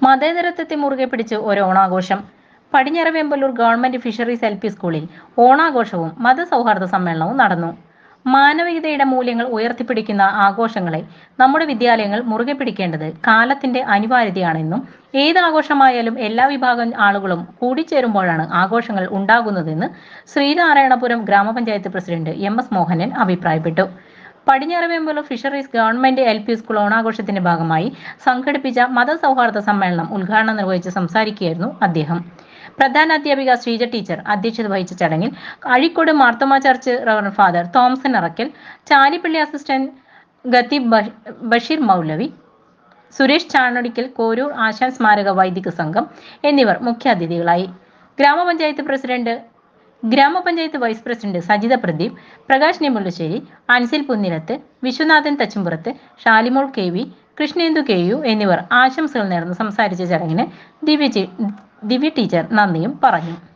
മതേതരത്വത്തെ മുറുകെ പിടിച്ച് ഒരു ഓണാഘോഷം Padinjara Vemballur government fisheries L P സ്കൂളിൽ ഓണാഘോഷവും മതസൗഹാർദ്ദ സമ്മേളനവും നടന്നു മാനവികതയുടെ മൂല്യങ്ങൾ ഉയർത്തിപ്പിടിക്കുന്ന ആഘോഷങ്ങളെ നമ്മുടെ വിദ്യാലയങ്ങൾ മുറുകെ പിടിക്കേണ്ടത് കാലത്തിന്റെ അനിവാര്യതയാണെന്നും ഏത് ആഘോഷമായാലും എല്ലാ വിഭാഗം ആളുകളും കൂടിച്ചേരുമ്പോഴാണ് ആഘോഷങ്ങൾ ഉണ്ടാകുന്നതെന്ന് ശ്രീനാരായണപുരം ഗ്രാമപഞ്ചായത്ത് പ്രസിഡന്റ് എം എസ് മോഹനൻ അഭിപ്രായപ്പെട്ടു പടിഞ്ഞാറവേമ്പലൂർ fisheries government L P school ഓണാഘോഷത്തിന്റെ ഭാഗമായി സംഘടിപ്പിച്ച മതസൗഹാർദ്ദ സമ്മേളനം ഉദ്ഘാടനം നിർവഹിച്ച് സംസാരിക്കുകയായിരുന്നു അദ്ദേഹം പ്രധാന അധ്യാപിക ശ്രീജ ടീച്ചർ അധ്യക്ഷത വഹിച്ച ചടങ്ങിൽ Azhikode Marthoma church reverend father Thomson Arakkal Chalippally assistant ഖത്തീബ് ബഷ- ബഷീർ മൗലവി സുരേഷ് ചാണൊടിക്കൽ കോരൂർ ആശാൻ സ്മാരക വൈദിക സംഘം എന്നിവർ മുഖ്യാതിഥികളായി ഗ്രാമപഞ്ചായത്ത് പ്രസിഡന്റ് ഗ്രാമപഞ്ചായത്ത് വൈസ് പ്രസിഡന്റ് സജിത പ്രദീപ് പ്രകാശ് നിമുല്ലശ്ശേരി Ansil Punnilath Viswanathan Thachumpurath Shalimol K V Krishnendu K U എന്നിവർ ആശംസകൾ നേർന്ന് സംസാരിച്ച ചടങ്ങിന് ദിവ്യ ചെ- ദിവ്യ ടീച്ചർ നന്ദിയും പറഞ്ഞു